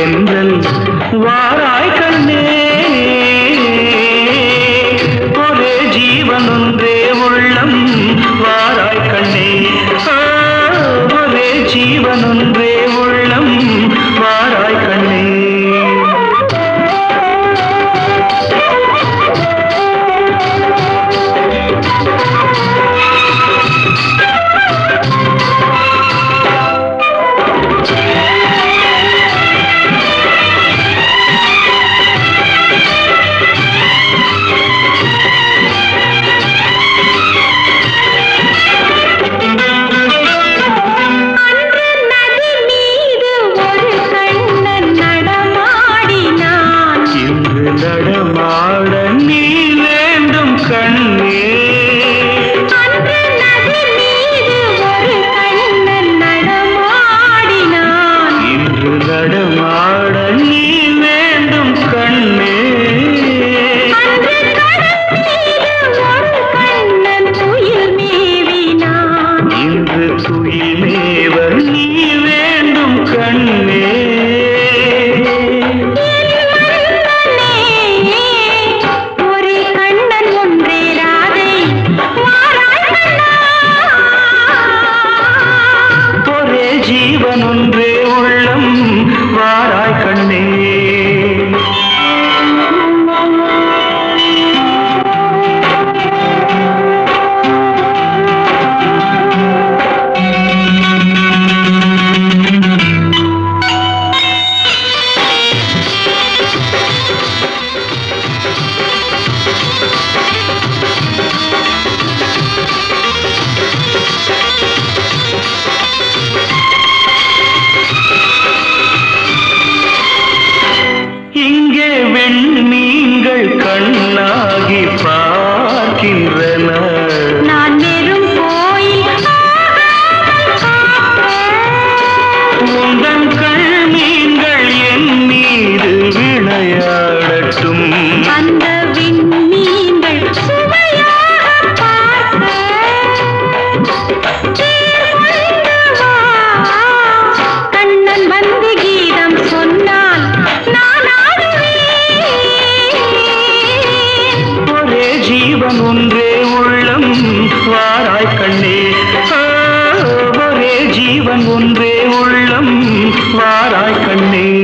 தென்றல் வாராய் கண்ணே ஒரே ஜீவன் ஒன்றே உள்ளம் வாராய் கண்ணே ஆ, ஒரே ஜீவன் ஒன்றே உள்ளம் வாராய் கண்ணே அன்று நதி மீது ஒரு கண்ணன் நடமாடினான் இன்று நடமாட நீ வேண்டும் கண்ணே அன்று நதி மீது ஒரு கண்ணன் நடமாடினான் இன்று நடமாட நீ வேண்டும் கண்ணே அன்று கடல் மீது ஒரு கண்ணன் துயில் மேவினான் இன்று துயிலேவ நீ வேண்டும் கண்ணே ஒரே கண்ணன் ஒன்றே ராதை மாறாய் கண்ணா ஒரே ஜீவன் ஒன்றே உள்ளம் வாராய் கண்ணே இங்கே வெண்மீன்கள் கண்ணாகி பார்க்கின்றன நான் வெறும் கோயில் உந்தன் கண் மீன்கள் என் மீது விளையாடட்டும் அந்த விண்மீன்கள் சுவையாக பார்க்க தேர்கொண்டு வா. கண்ணன் வந்து கீதம் சொன்னால் நான் ஆடுவேன் ஒரே ஜீவன் ஒன்றே உள்ளம் வாராய் கண்ணே ஆ, ஒரே ஜீவன் ஒன்றே உள்ளம் வாராய் கண்ணே